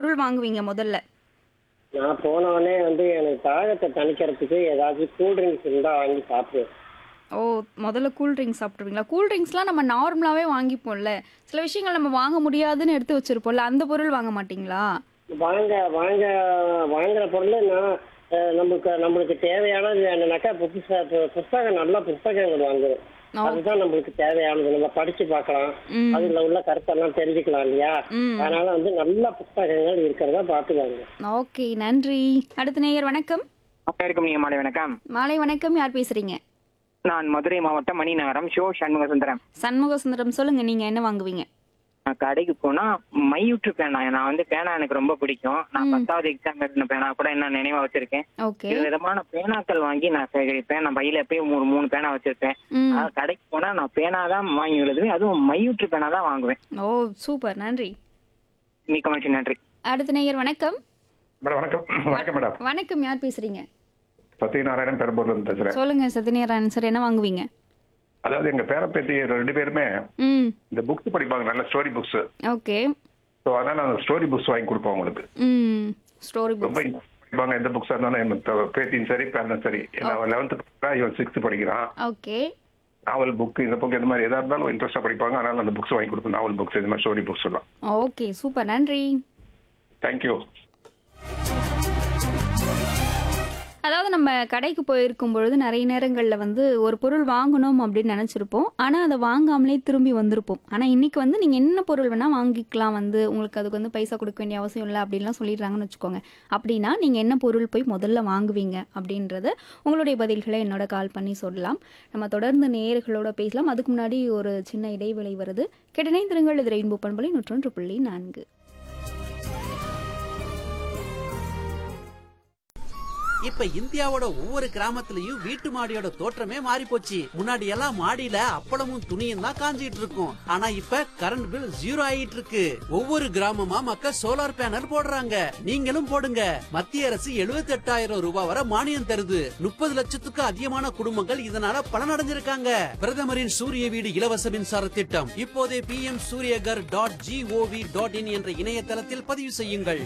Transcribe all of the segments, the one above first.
பொருள் வாங்குவீங்க முதல்ல நான் போன உடனே வந்து எனக்கு தாகத்தை தணிக்கிறதுக்கு ஏதாச்சும் கூல் ட்ரிங்க்ஸ் இருந்தா வாங்கி சாப்பிடுவேன் ஓ முதல்ல கூல் ட்ரிங்க்ஸ் சாப்பிட்ருவீங்களா கூல் ட்ரிங்க்ஸ்லாம் நம்ம நார்மலாகவே வாங்கிப்போம்ல சில விஷயங்கள் நம்ம வாங்க முடியாதுன்னு எடுத்து வச்சிருப்போம்ல அந்த பொருள் வாங்க மாட்டீங்களா வாங்க வாங்க வாங்குற பொருள் நான் அஹ், நமக்கு நம்மளுக்கு தேவையானது என்னன்னாக்கா புதுசா பு- புஸ்தகம் நல்ல புஸ்தகங்கள் வாங்குவேன் ஓ. அதுதான் நம்மளுக்கு தேவையானது நம்ம படிச்சு பார்க்கலாம் ம். அதுல உள்ள கருத்தெல்லாம் தெரிஞ்சுக்கலாம் இல்லையா ம் அதனால வந்து நல்ல புஸ்தகங்கள் இருக்கிறதா பார்த்து வாங்க ஓகே நன்றி அடுத்த நேயர் வணக்கம் வணக்கம் நீங்க மாலை வணக்கம் மாலை வணக்கம் யார் பேசுறீங்க நான் மதுரை மாவட்டம் மணிநகரம் ஷோ சண்முக சுந்தரம் சண்முக சுந்தரம் சொல்லுங்க நீங்க என்ன வாங்குவீங்க நான் கடைக்கு போனா மையூற்று பேனா நான் வந்து பேனா எனக்கு ரொம்ப பிடிக்கும் நான் பத்தாவது எக்ஸாம் எழுதின பேனா கூட என்ன நினைவா வச்சிருக்கேன் ஓகே இது விதமான பேனாக்கள் வாங்கி நான் சேகரிப்பேன் நான் பையில எப்பயும் ஒரு மூணு பேனா வச்சிருப்பேன் ம் அதாவது கடைக்கு போனா நான் பேனா தான் வாங்கி எழுதுவேன் அதுவும் மையூற்று பேனா தான் வாங்குவேன் ஓ சூப்பர் நன்றி மிக்க மகிழ்ச்சி நன்றி அடுத்த நேயர் வணக்கம் மேடம் வணக்கம் வணக்கம் மேடம் வணக்கம் யார் பேசுறீங்க சத்யநாராயணன் பெரம்பூர்ல இருந்து பேசுறேன் சொல்லுங்க சத்யநாராயணன் சார் என்ன வாங்குவீங்க அதாவது எங்க பேரப்பேத்தி ரெண்டு பேருமே ம் இந்த புக்ஸ் படிப்பாங்க நல்ல ஸ்டோரி புக்ஸ் ஓகே ஸோ அதனால அந்த ஸ்டோரி புக்ஸ் வாங்கி கொடுப்போம் அவங்களுக்கு ம் ஸ்டோரி ரொம்ப புக்ஸ் படிப்பாங்க எந்த புக்ஸா இருந்தாலும் எனக்கு பேத்தியும் சரி பேரனும் சரி நான் லெவன்த்து படிக்கிறா இவன் சிக்ஸ்த் படிக்கிறான் ஓகே நாவல் புக் இந்த புக் இந்த மாதிரி எதா இருந்தாலும் இன்ட்ரெஸ்டா படிப்பாங்க அதனால அந்த புக்ஸ் வாங்கி கொடுப்போம் நாவல் புக்ஸ் இந்த மாதிரி ஸ்டோரி புக்ஸ் எல்லாம் ஓகே சூப்பர் நன்றி தேங்க்யூ அதாவது நம்ம கடைக்கு போயிருக்கும் பொழுது நிறைய நேரங்களில் வந்து ஒரு பொருள் வாங்கணும் அப்படின்னு நினச்சிருப்போம் ஆனால் அதை வாங்காமலே திரும்பி வந்திருப்போம் ஆனால் இன்னைக்கு வந்து நீங்கள் என்ன பொருள் வேணால் வாங்கிக்கலாம் வந்து உங்களுக்கு அதுக்கு வந்து பைசா கொடுக்க வேண்டிய அவசியம் இல்லை அப்படின்லாம் சொல்லிடுறாங்கன்னு வச்சுக்கோங்க அப்படின்னா நீங்கள் என்ன பொருள் போய் முதல்ல வாங்குவீங்க அப்படின்றத உங்களுடைய பதில்களை என்னோட கால் பண்ணி சொல்லலாம் நம்ம தொடர்ந்து நேயர்களோட பேசலாம் அதுக்கு முன்னாடி ஒரு சின்ன இடைவேளை வருது கெட்டனை திருங்கள் இது ரெயின்போ பண்பலை நூற்றொன்று புள்ளி நான்கு இப்ப இந்தியாவோட ஒவ்வொரு கிராமத்துலயும் வீட்டு மாடியோட தோற்றமே மாறி போச்சு முன்னாடி எல்லாம் மாடியில அப்பளமும் துணியும் தான் காஞ்சிட்டு இருக்கும் ஆனா இப்ப கரண்ட் பில் ஜீரோ ஆயிட்டு இருக்கு ஒவ்வொரு கிராமமா மக்கள் சோலார் பேனல் போடுறாங்க நீங்களும் போடுங்க மத்திய அரசு 78000 ரூபாய் வரை மானியம் தருது முப்பது லட்சத்துக்கு அதிகமான குடும்பங்கள் இதனால பலனடைஞ்சிருக்காங்க பிரதமரின் சூரிய வீடு இலவச மின்சார திட்டம் இப்போதே P M Suryaghar dot G O V dot in என்ற இணையதளத்தில் பதிவு செய்யுங்கள்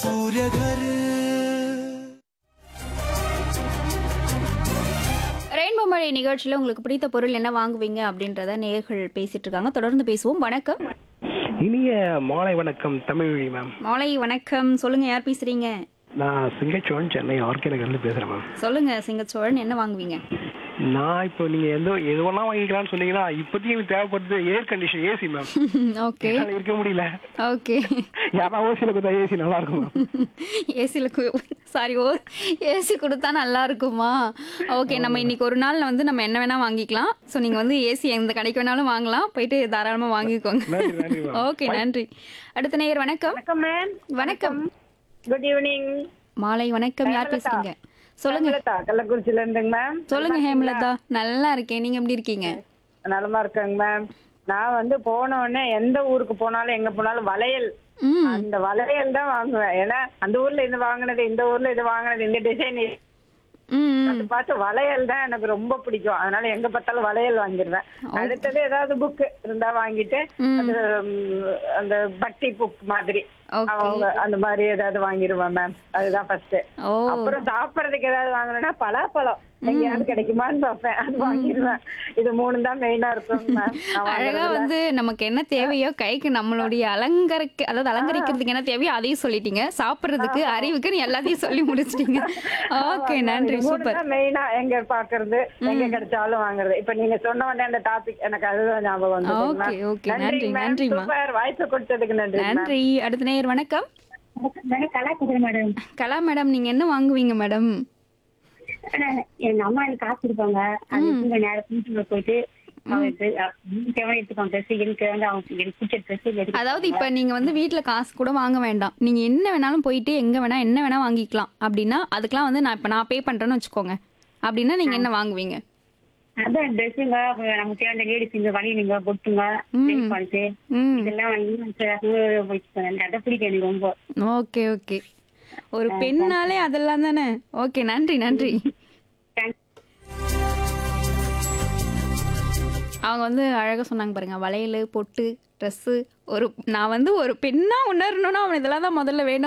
ரெயின்போ மழை நிகழ்ச்சியில் உங்களுக்கு பிடித்த பொருள் என்ன வாங்குவீங்க அப்படின்றத நேயர்கள் பேசிட்டு இருக்காங்க தொடர்ந்து பேசுவோம் வணக்கம் இனிய மாலை வணக்கம் தமிழ்மொழி மேம் மாலை வணக்கம் சொல்லுங்க யார் பேசுறீங்க நான் சிங்கச்சோழன் சென்னை ஆர்கே நகர்ல பேசுறேன் மேம் சொல்லுங்க சிங்கச்சோழன் என்ன வாங்குவீங்க நான் இப்போ நீங்க எந்த எதுவெல்லாம் வாங்கிக்கலாம்னு சொன்னீங்கன்னா இப்போதைக்கு எனக்கு தேவைப்படுது air condition AC ma'am okay என்னால இருக்க முடியல ஓகே யாரா ஓசியில கொடுத்தா ஏசி நல்லா இருக்கும் மேம் ஏசியில் சாரி ஓ ஏசி கொடுத்தா நல்லா இருக்குமா ஓகே நம்ம இன்னைக்கு ஒரு நாள் வந்து நம்ம என்ன வேணா வாங்கிக்கலாம் ஸோ நீங்க வந்து ஏசி எந்த கடைக்கு வேணாலும் வாங்கலாம் போயிட்டு தாராளமா வாங்கிக்கோங்க நன்றி நன்றி மேம் ஓகே நன்றி அடுத்த நேயர் வணக்கம் வணக்கம் மேம் வணக்கம் குட் ஈவினிங் மாலை வணக்கம் யார் பேசுறீங்க சொல்லுங்க ஹேமலதா கள்ளக்குறிச்சியில இருந்துங்க மேம் சொல்லுங்க ஹேமலதா நல்லா இருக்கேன் நீங்க எப்படி இருக்கீங்க நலமா இருக்கேங்க மேம் நான் வந்து போன உடனே எந்த ஊருக்கு போனாலும் எங்க போனாலும் வளையல் ம் அந்த வளையல் தான் வாங்குவேன் ஏன்னா அந்த ஊர்ல இது வாங்கினது இந்த ஊர்ல இது வாங்கினது இந்த டிசைன் ம் அது பார்த்து வளையல் தான் எனக்கு ரொம்ப பிடிக்கும் அதனால எங்க பார்த்தாலும் வளையல் வாங்கிடுவேன் அடுத்தது ஏதாவது புக் இருந்தா வாங்கிட்டு அது ம், அந்த பக்தி புக் மாதிரி ஓகே அவங்க அந்த மாதிரி ஏதாவது வாங்கிடுவேன் மேம் அதுதான் ஃபர்ஸ்ட் ஓ அப்புறம் சாப்பிடறதுக்கு ஏதாவது வாங்கணும்னா பலாப்பழம் எங்கேயாவது கிடைக்குமான்னு பார்ப்பேன் அது வாங்கிடுவேன் இது மூணு தான் மெயினா இருக்கும் ma'am. நான் அழகா வாங்குறதுல. வந்து நமக்கு என்ன தேவையோ கைக்கு நம்மளுடைய அலங்கரிக்க அதாவது அலங்கரிக்கிறதுக்கு என்ன தேவையோ அதையும் சொல்லிட்டீங்க சாப்பிடுறதுக்கு அறிவுக்குன்னு எல்லாத்தையும் சொல்லி முடிச்சிட்டீங்க ஓகே ஆமா, நன்றி இது மூணு சூப்பர் தான் மெயினா எங்க பாக்குறது எங்க கிடைச்சாலும் வாங்குறது இப்ப நீங்க சொன்ன உடனே அந்த டாபிக் எனக்கு அதுதான் ஞாபகம் வந்தது Okay, okay. நன்றி, ma'am. நன்றிம்மா. சூப்பர் வாய்ப்பு கொடுத்ததுக்கு நன்றி ma'am. நன்றி அடுத்த நேயர் வணக்கம் கலாச்சாரம் மேடம் கலா மேடம் நீங்க என்ன வாங்குவீங்க மேடம் எங்க அம்மா எனக்கு காசு கொடுப்பாங்க அது இங்க நேரம் வீட்டுல போயிட்டு அவங்களுக்கு தேவை எடுத்துக்கோங்க ட்ரெஸ் எனக்கு வந்து அவங்க எனக்கு பிடிச்ச ட்ரெஸ் அதாவது இப்ப நீங்க வந்து வீட்ல காசு கூட வாங்க வேண்டாம் நீங்க என்ன வேணாலும் போயிட்டு எங்க வேணா என்ன வேணா வாங்கிக்கலாம் அப்படின்னா அதுக்கெல்லாம் வந்து நான் இப்ப நான் பே பண்றேன்னு வச்சுக்கோங்க அப்படின்னா நீங்க என்ன வாங்குவீங்க அதான் ட்ரெஸ்ஸுங்க நமக்கு தேவையான லேடிஸுங்க வலியுங்க பொட்டுங்க பாலிட்டு ம் இதெல்லாம் வாங்கி போயிட்டு அதை பிடிக்கும் எனக்கு ரொம்ப ஓகே ஓகே ஒரு பெண்ணாலே அதெல்லாம் தானே ஓகே நன்றி நன்றி அவங்க வந்து அழகா சொன்னாங்க பாருங்க வளையல் பொட்டு ட்ரெஸ்ஸு ஒரு நான் வந்து ஒரு பெண்ணா உணரணும்னா அவன் இதெல்லாம் தான் முதல்ல வேணும்